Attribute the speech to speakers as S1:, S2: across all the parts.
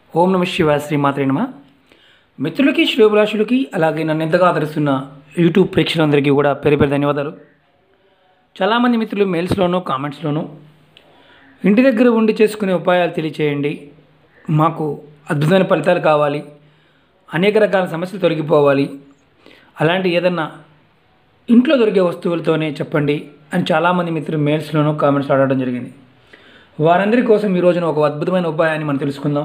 S1: ఓం నమ శివాయ శ్రీమాత్రే నమ మిత్రులకి శ్రేభిలాషులకి అలాగే నన్ను ఎంతగా ఆదరిస్తున్న యూట్యూబ్ ప్రేక్షకులందరికీ కూడా పేరు పేరు ధన్యవాదాలు చాలామంది మిత్రులు మెయిల్స్లోనూ కామెంట్స్లోనూ ఇంటి దగ్గర ఉండి చేసుకునే ఉపాయాలు తెలియచేయండి మాకు అద్భుతమైన ఫలితాలు కావాలి అనేక రకాల సమస్యలు తొలగిపోవాలి అలాంటి ఏదన్నా ఇంట్లో దొరికే వస్తువులతోనే చెప్పండి అని చాలామంది మిత్రులు మెయిల్స్లోనూ కామెంట్స్ అడగడం జరిగింది వారందరి కోసం ఈ రోజున ఒక అద్భుతమైన ఉపాయాన్ని మనం తెలుసుకుందాం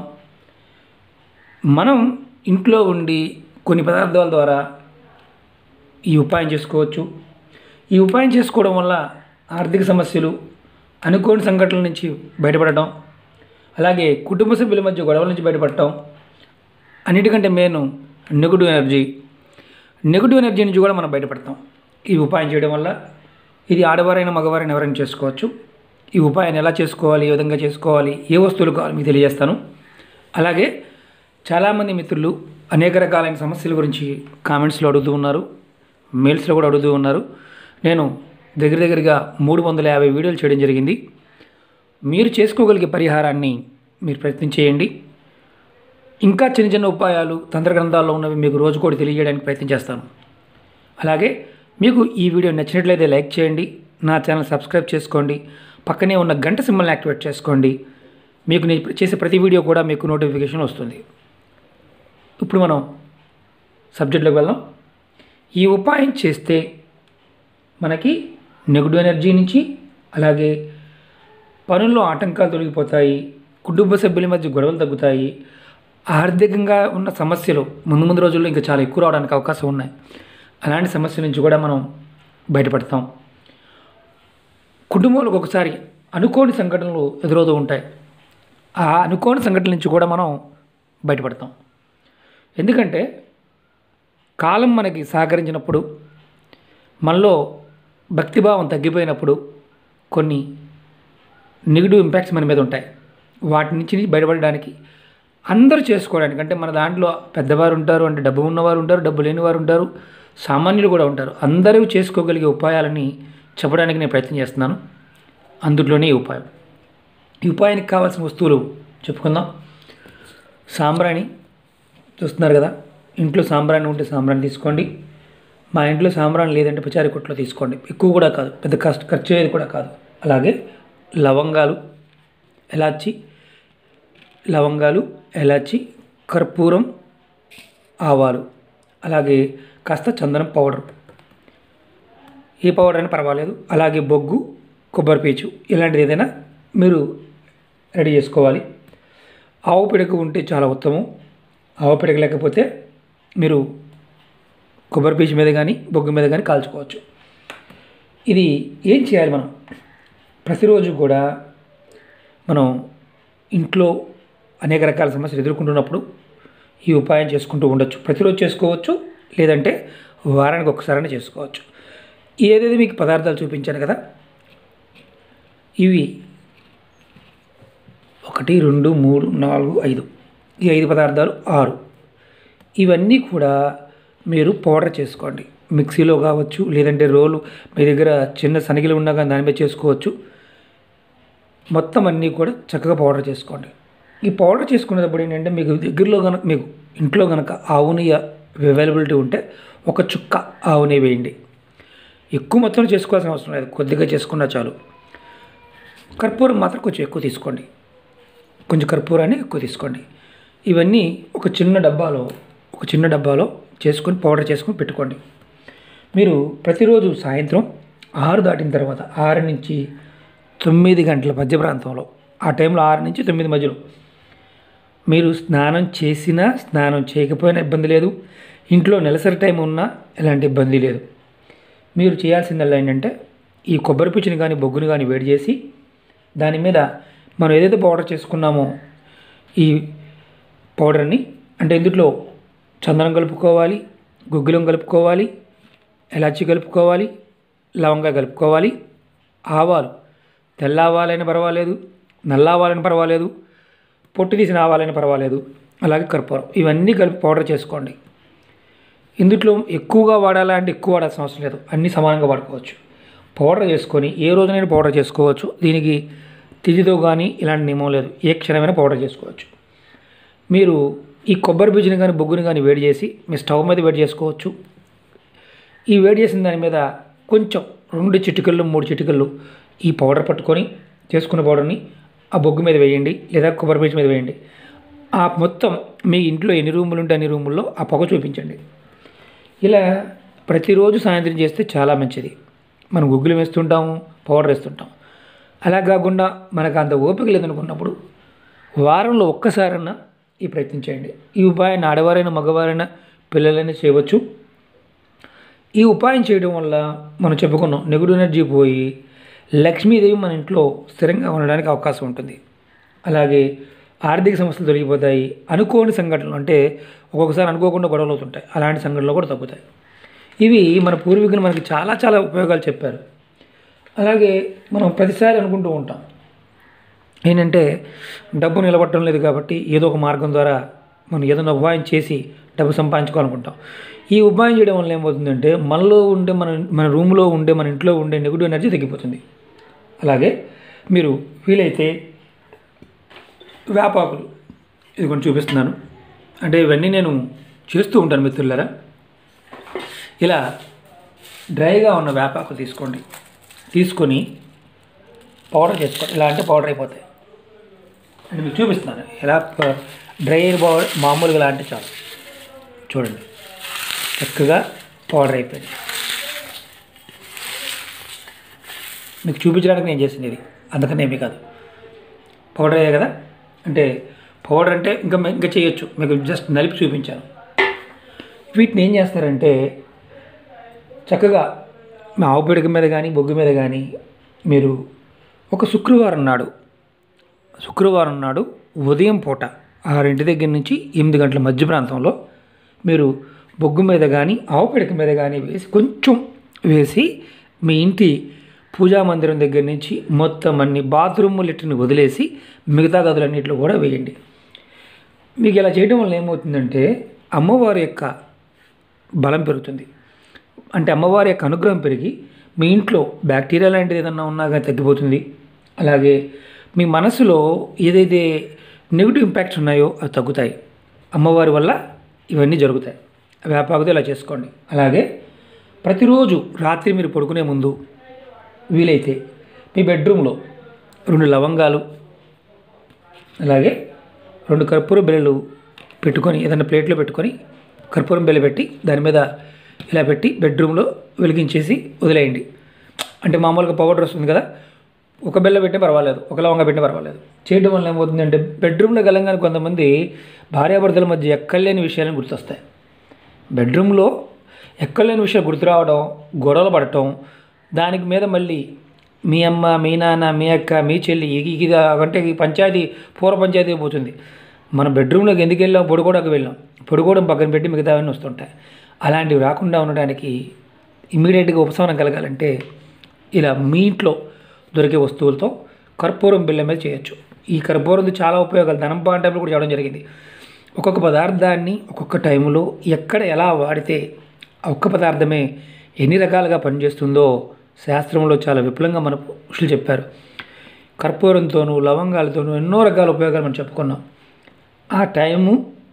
S1: మనం ఇంట్లో ఉండి కొన్ని పదార్థాల ద్వారా ఈ ఉపాయం చేసుకోవచ్చు ఈ ఉపాయం చేసుకోవడం వల్ల ఆర్థిక సమస్యలు అనుకోని సంఘటనల నుంచి బయటపడటం అలాగే కుటుంబ సభ్యుల మధ్య గొడవల నుంచి బయటపడటం అన్నిటికంటే main negative energy negative energy నుంచి కూడా మనం బయటపడతాం ఈ ఉపాయం చేయడం వల్ల ఇది ఆడవారైనా మగవారైనా ఎవరైనా చేసుకోవచ్చు ఈ ఉపాయాన్ని ఎలా చేసుకోవాలి ఏ విధంగా చేసుకోవాలి ఏ వస్తువులు కావాలి మీకు తెలియజేస్తాను అలాగే చాలామంది మిత్రులు అనేక రకాలైన సమస్యల గురించి కామెంట్స్లో అడుగుతూ ఉన్నారు మెయిల్స్లో కూడా అడుగుతూ ఉన్నారు నేను దగ్గర దగ్గరగా మూడు వందల యాభై వీడియోలు చేయడం జరిగింది మీరు చేసుకోగలిగే పరిహారాన్ని మీరు ప్రయత్నం చేయండి ఇంకా చిన్న చిన్న ఉపాయాలు తంత్రగ్రంథాల్లో ఉన్నవి మీకు రోజు కూడా తెలియజేయడానికి ప్రయత్నం చేస్తాను అలాగే మీకు ఈ వీడియో నచ్చినట్లయితే లైక్ చేయండి నా ఛానల్ సబ్స్క్రైబ్ చేసుకోండి పక్కనే ఉన్న గంట సింబల్ని యాక్టివేట్ చేసుకోండి మీకు నేను చేసే ప్రతి వీడియో కూడా మీకు నోటిఫికేషన్ వస్తుంది ఇప్పుడు మనం సబ్జెక్ట్లోకి వెళ్దాం ఈ ఉపాయం చేస్తే మనకి నెగిటివ్ ఎనర్జీ నుంచి అలాగే పనుల్లో ఆటంకాలు తొలగిపోతాయి కుటుంబ సభ్యుల మధ్య గొడవలు తగ్గుతాయి ఆర్థికంగా ఉన్న సమస్యలు ముందు ముందు రోజుల్లో ఇంకా చాలా ఎక్కువ రావడానికి అవకాశం ఉన్నాయి అలాంటి సమస్యల నుంచి కూడా మనం బయటపడతాం కుటుంబంలో ఒకసారి అనుకోని సంఘటనలు ఎదురవుతూ ఉంటాయి ఆ అనుకోని సంఘటనల నుంచి కూడా మనం బయటపడతాం ఎందుకంటే కాలం మనకి సహకరించినప్పుడు మనలో భక్తిభావం తగ్గిపోయినప్పుడు కొన్ని నెగిటివ్ ఇంపాక్ట్స్ మన మీద ఉంటాయి వాటి నుంచి బయటపడడానికి అందరూ చేసుకోవడానికి అంటే మన దాంట్లో పెద్దవారు ఉంటారు అంటే డబ్బు ఉన్నవారు ఉంటారు డబ్బు లేని వారు ఉంటారు సామాన్యులు కూడా ఉంటారు అందరూ చేసుకోగలిగే ఉపాయాలని చెప్పడానికి నేను ప్రయత్నం చేస్తున్నాను అందులోనే ఈ ఉపాయం ఈ ఉపాయానికి కావాల్సిన వస్తువులు చెప్పుకుందాం సాంబ్రాణి చూస్తున్నారు కదా ఇంట్లో సాంబ్రాణి ఉంటే సాంబ్రాణి తీసుకోండి మా ఇంట్లో సాంబ్రాణి లేదంటే పచారి కొట్లో తీసుకోండి ఎక్కువ కూడా కాదు పెద్ద కష్ట ఖర్చు అయ్యేది కూడా కాదు అలాగే లవంగాలు ఎలాచి లవంగాలు ఎలాచి కర్పూరం ఆవాలు అలాగే కాస్త చందనం పౌడర్ ఏ పౌడర్ అయినా పర్వాలేదు అలాగే బొగ్గు కొబ్బరి పీచు ఇలాంటిది ఏదైనా మీరు రెడీ చేసుకోవాలి ఆవు పిడక ఉంటే చాలా ఉత్తమం ఆవు పిడక లేకపోతే మీరు కొబ్బరి పీచు మీద కానీ బొగ్గు మీద కానీ కాల్చుకోవచ్చు ఇది ఏం చేయాలి మనం ప్రతిరోజు కూడా మనం ఇంట్లో అనేక రకాల సమస్యలు ఎదుర్కొంటున్నప్పుడు ఈ ఉపాయం చేసుకుంటూ ఉండొచ్చు ప్రతిరోజు చేసుకోవచ్చు లేదంటే వారానికి ఒకసారైనా చేసుకోవచ్చు ఏదైతే మీకు పదార్థాలు చూపించాను కదా ఇవి ఒకటి రెండు మూడు నాలుగు ఐదు ఈ ఐదు పదార్థాలు ఆరు ఇవన్నీ కూడా మీరు పౌడర్ చేసుకోండి మిక్సీలో కావచ్చు లేదంటే రోలు మీ దగ్గర చిన్న సనిగిలు ఉన్నా కానీ దాని మీద చేసుకోవచ్చు మొత్తం అన్నీ కూడా చక్కగా పౌడర్ చేసుకోండి ఈ పౌడర్ చేసుకునేటప్పుడు ఏంటంటే మీకు దగ్గరలో కనుక మీకు ఇంట్లో కనుక ఆవు నెయ్యి అవైలబిలిటీ ఉంటే ఒక చుక్క ఆవు నెయ్యి వేయండి ఎక్కువ మొత్తంలో చేసుకోవాల్సిన అవసరం లేదు కొద్దిగా చేసుకున్నా చాలు కర్పూరం మాత్రం కొంచెం ఎక్కువ తీసుకోండి కొంచెం కర్పూరాన్ని ఎక్కువ తీసుకోండి ఇవన్నీ ఒక చిన్న డబ్బాలో ఒక చిన్న డబ్బాలో చేసుకొని పౌడర్ చేసుకొని పెట్టుకోండి మీరు ప్రతిరోజు సాయంత్రం ఆరు దాటిన తర్వాత ఆరు నుంచి తొమ్మిది గంటల మధ్య ప్రాంతంలో ఆ టైంలో ఆరు నుంచి తొమ్మిది మధ్యలో మీరు స్నానం చేసినా స్నానం చేయకపోయినా ఇబ్బంది లేదు ఇంట్లో నెలసరి టైం ఉన్నా ఎలాంటి ఇబ్బంది లేదు మీరు చేయాల్సిందల్లా ఏంటంటే ఈ కొబ్బరి పిచ్చిని కానీ బొగ్గుని కానీ వేడి చేసి దాని మీద మనం ఏదైతే పౌడర్ చేసుకున్నామో ఈ పౌడర్ని అంటే ఇందులో చందనం కలుపుకోవాలి గుగ్గిలం కలుపుకోవాలి ఎలాచి కలుపుకోవాలి లవంగా కలుపుకోవాలి ఆవాలు తెల్ల ఆవాలైనా పర్వాలేదు నల్ల ఆవాలైనా పర్వాలేదు పొట్టు తీసిన ఆవాలైనా పర్వాలేదు అలాగే కర్పూరం ఇవన్నీ కలిపి పౌడర్ చేసుకోండి ఇందులో ఎక్కువగా వాడాలా అంటే ఎక్కువ వాడాల్సిన అవసరం లేదు అన్నీ సమానంగా వాడుకోవచ్చు పౌడర్ చేసుకొని ఏ రోజునైనా పౌడర్ చేసుకోవచ్చు దీనికి తిథితో కానీ ఇలాంటి నియమం లేదు ఏ క్షణమైనా పౌడర్ చేసుకోవచ్చు మీరు ఈ కొబ్బరి బీజుని కానీ బొగ్గుని కానీ వేడి చేసి మీ స్టవ్ మీద వేడి చేసుకోవచ్చు ఈ వేడి చేసిన దాని మీద కొంచెం రెండు చిటికలు మూడు చిటికలు ఈ పౌడర్ పట్టుకొని చేసుకున్న పౌడర్ని ఆ బొగ్గు మీద వేయండి లేదా కొబ్బరి బీజు మీద వేయండి ఆ మొత్తం మీ ఇంట్లో ఎన్ని రూములు ఉంటే అన్ని రూముల్లో ఆ పొగ చూపించండి ఇలా ప్రతిరోజు సాయంత్రం చేస్తే చాలా మంచిది మనం గుగ్గులు వేస్తుంటాము పౌడర్ వేస్తుంటాం అలా కాకుండా మనకు అంత ఓపిక లేదనుకున్నప్పుడు వారంలో ఒక్కసారన్నా ఈ ప్రయత్నం చేయండి ఈ ఉపాయాన్ని ఆడవారైనా మగవారైనా పిల్లలైనా చేయవచ్చు ఈ ఉపాయం చేయడం వల్ల మనం చెప్పుకున్నాం నెగిటివ్ ఎనర్జీ పోయి లక్ష్మీదేవి మన ఇంట్లో స్థిరంగా ఉండడానికి అవకాశం ఉంటుంది అలాగే ఆర్థిక సమస్యలు తొలగిపోతాయి అనుకోని సంఘటనలు అంటే ఒక్కొక్కసారి అనుకోకుండా గొడవలు అవుతుంటాయి అలాంటి సంఘటనలు కూడా తగ్గుతాయి ఇవి మన పూర్వీకులు మనకి చాలా చాలా ఉపయోగాలు చెప్పారు అలాగే మనం ప్రతిసారి అనుకుంటూ ఉంటాం ఏంటంటే డబ్బు నిలబట్టడం లేదు కాబట్టి ఏదో ఒక మార్గం ద్వారా మనం ఏదైనా ఉపాయం చేసి డబ్బు సంపాదించుకోవాలనుకుంటాం ఈ ఉపాయం చేయడం వల్ల ఏమవుతుందంటే మనలో ఉండే మన మన రూమ్లో ఉండే మన ఇంట్లో ఉండే నెగిటివ్ ఎనర్జీ తగ్గిపోతుంది అలాగే మీరు వీలైతే వేపాకులు ఇది కొంచెం చూపిస్తున్నాను అంటే ఇవన్నీ నేను చేస్తూ ఉంటాను మిత్రులారా ఇలా డ్రైగా ఉన్న వేపాకు తీసుకోండి తీసుకొని పౌడర్ చేసుకోండి ఇలా అంటే పౌడర్ అయిపోతాయి అంటే మీకు చూపిస్తున్నాను ఎలా ప- డ్రై అయిన పౌడర్ మామూలుగా ఇలా అంటే చాలు చూడండి చక్కగా పౌడర్ అయిపోయింది మీకు చూపించడానికి నేను చేసింది ఇది అందుకని ఏమీ కాదు పౌడర్ అయ్యే కదా అంటే పౌడర్ అంటే ఇంకా మే- ఇంకా చేయొచ్చు మీకు జస్ట్ నలిపి చూపించాను వీటిని ఏం చేస్తారంటే చక్కగా మా ఆవు పిడక మీద కానీ బొగ్గు మీద కానీ మీరు ఒక శుక్రవారం నాడు శుక్రవారం నాడు ఉదయం పూట ఆరింటి దగ్గర నుంచి ఎనిమిది గంటల మధ్య ప్రాంతంలో మీరు బొగ్గు మీద కానీ ఆవు పిడక మీద కానీ వేసి కొంచెం వేసి మీ ఇంటి పూజా మందిరం దగ్గర నుంచి మొత్తం అన్ని బాత్రూమ్ లిట్ని వదిలేసి మిగతా గదులన్నింటిలో కూడా వేయండి మీకు ఇలా చేయడం వల్ల ఏమవుతుందంటే అమ్మవారి యొక్క బలం పెరుగుతుంది అంటే అమ్మవారి యొక్క అనుగ్రహం పెరిగి మీ ఇంట్లో బ్యాక్టీరియా లాంటిది ఏదన్నా ఉన్నా కానీ తగ్గిపోతుంది అలాగే మీ మనసులో ఏదైతే నెగిటివ్ ఇంపాక్ట్స్ ఉన్నాయో అవి తగ్గుతాయి అమ్మవారి వల్ల ఇవన్నీ జరుగుతాయి వేపాకుతో ఇలా చేసుకోండి అలాగే ప్రతిరోజు రాత్రి మీరు పడుకునే ముందు వీలైతే మీ బెడ్రూమ్లో రెండు లవంగాలు అలాగే రెండు కర్పూర బిళ్ళలు పెట్టుకొని ఏదైనా ప్లేట్లో పెట్టుకొని కర్పూరం బిళ్ళ పెట్టి దాని మీద ఇలా పెట్టి బెడ్రూమ్లో వెలిగించేసి వదిలేయండి అంటే మామూలుగా పౌడర్ వస్తుంది కదా ఒక బిళ్ళ పెట్టినా పర్వాలేదు ఒక లవంగా పెట్టినా పర్వాలేదు చేయడం వల్ల ఏమవుతుందంటే బెడ్రూమ్లో గలంగానే కొంతమంది భార్యాభర్తల మధ్య ఎక్కడలేని విషయాలను గుర్తొస్తాయి బెడ్రూమ్లో ఎక్కడలేని విషయాలు గుర్తు రావడం గొడవలు పడటం దానికి మీద మళ్ళీ మీ అమ్మ మీ నాన్న మీ అక్క మీ చెల్లి ఇది ఇది అంటే ఈ పంచాయతీ పూర్వ పంచాయతీ పోతుంది మన బెడ్రూమ్లోకి ఎందుకు వెళ్ళాం పొడుకోవడానికి వెళ్ళాం పొడుకోవడం పక్కన పెట్టి మిగతావన్నీ వస్తుంటాయి అలాంటివి రాకుండా ఉండడానికి ఇమీడియట్గా ఉపశమనం కలగాలంటే ఇలా మీ ఇంట్లో దొరికే వస్తువులతో కర్పూరం బిళ్ళ మీద చేయొచ్చు ఈ కర్పూరంతో చాలా ఉపయోగాలు ధనం పాంటలు కూడా చేయడం జరిగింది ఒక్కొక్క పదార్థాన్ని ఒక్కొక్క టైంలో ఎక్కడ ఎలా వాడితే ఆ ఒక్క పదార్థమే ఎన్ని రకాలుగా పనిచేస్తుందో శాస్త్రంలో చాలా విపులంగా మన ఋషులు చెప్పారు కర్పూరంతోనూ లవంగాలతోనూ ఎన్నో రకాల ఉపయోగాలు మనం చెప్పుకున్నాం ఆ టైము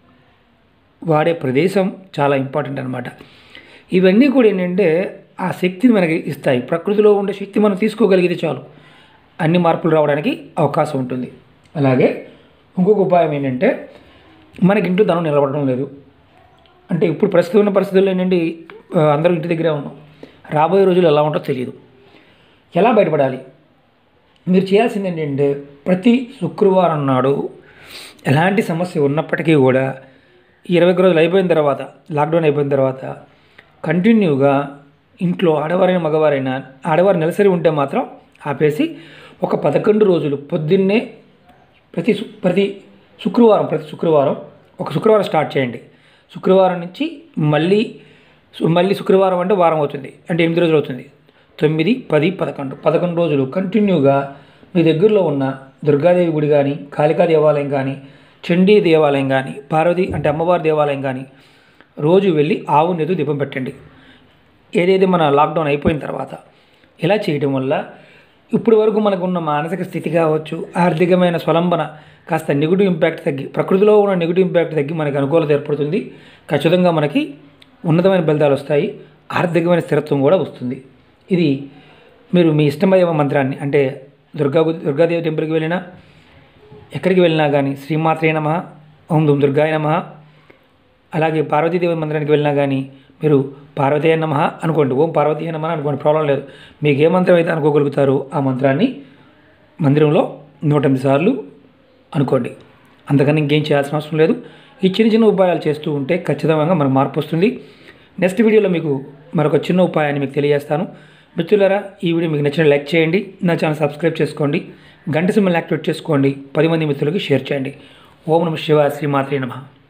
S1: వాడే ప్రదేశం చాలా ఇంపార్టెంట్ అనమాట ఇవన్నీ కూడా ఏంటంటే ఆ శక్తిని మనకి ఇస్తాయి ప్రకృతిలో ఉండే శక్తి మనం తీసుకోగలిగితే చాలు అన్ని మార్పులు రావడానికి అవకాశం ఉంటుంది అలాగే ఇంకొక ఉపాయం ఏంటంటే మనకి ఇంట్లో ధనం నిలబడడం లేదు అంటే ఇప్పుడు ప్రస్తుతం ఉన్న పరిస్థితుల్లో ఏంటంటే ఆ, అందరూ ఇంటి దగ్గరే ఉన్నాం రాబోయే రోజులు ఎలా ఉంటుందో తెలియదు ఎలా బయటపడాలి మీరు చేయాల్సింది ఏంటంటే ప్రతి శుక్రవారం నాడు ఎలాంటి సమస్య ఉన్నప్పటికీ కూడా ఈ ఇరవై ఒక్క రోజులు అయిపోయిన తర్వాత లాక్డౌన్ అయిపోయిన తర్వాత కంటిన్యూగా ఇంట్లో ఆడవారైనా మగవారైనా ఆడవారు నెలసరి ఉంటే మాత్రం ఆపేసి ఒక పదకొండు రోజులు పొద్దున్నే ప్రతి శు- ప్రతి శుక్రవారం ప్రతి శుక్రవారం ఒక శుక్రవారం స్టార్ట్ చేయండి శుక్రవారం నుంచి మళ్ళీ సు- మళ్ళీ శుక్రవారం అంటే వారం అవుతుంది అంటే ఎనిమిది రోజులు అవుతుంది తొమ్మిది పది పదకొండు పదకొండు రోజులు కంటిన్యూగా మీ దగ్గరలో ఉన్న దుర్గాదేవి గుడి కానీ కాళికా దేవాలయం కానీ చండీ దేవాలయం కానీ పార్వతి అంటే అమ్మవారి దేవాలయం కానీ రోజు వెళ్ళి ఆవు నెదు దీపం పెట్టండి ఏదైతే మన లాక్డౌన్ అయిపోయిన తర్వాత ఇలా చేయడం వల్ల ఇప్పటి వరకు మనకు ఉన్న మానసిక స్థితి కావచ్చు ఆర్థికమైన స్వలంబన కాస్త నెగిటివ్ ఇంపాక్ట్ తగ్గి ప్రకృతిలో ఉన్న నెగిటివ్ ఇంపాక్ట్ తగ్గి మనకి అనుకూలత ఏర్పడుతుంది ఖచ్చితంగా మనకి ఉన్నతమైన ఫలితాలు వస్తాయి ఆర్థికమైన స్థిరత్వం కూడా వస్తుంది ఇది మీరు మీ ఇష్టమైన మంత్రాన్ని అంటే దుర్గా దుర్గాదేవి టెంపుల్కి వెళ్ళినా ఎక్కడికి వెళ్ళినా కానీ శ్రీమాత్రే నమ ఓం దుమ్ దుర్గాయ నమ అలాగే పార్వతీదేవి మందిరానికి వెళ్ళినా కానీ మీరు పార్వతీ నమ అనుకోండి ఓం పార్వతీ నమ అనుకోండి ప్రాబ్లం లేదు మీకు ఏ మంత్రం అయితే అనుకోగలుగుతారో ఆ మంత్రాన్ని మందిరంలో నూట ఎనిమిది సార్లు అనుకోండి అంతకన్నా ఇంకేం చేయాల్సిన అవసరం లేదు ఈ చిన్న చిన్న ఉపాయాలు చేస్తూ ఉంటే ఖచ్చితంగా మనకు మార్పు వస్తుంది నెక్స్ట్ వీడియోలో మీకు మరొక చిన్న ఉపాయాన్ని మీకు తెలియజేస్తాను మిత్రులారా ఈ వీడియో మీకు నచ్చిన లైక్ చేయండి నా ఛానల్ సబ్స్క్రైబ్ చేసుకోండి గంట సింబల్ యాక్టివేట్ చేసుకోండి పది మంది మిత్రులకి షేర్ చేయండి ఓం నమ శివ శ్రీమాత్రే నమ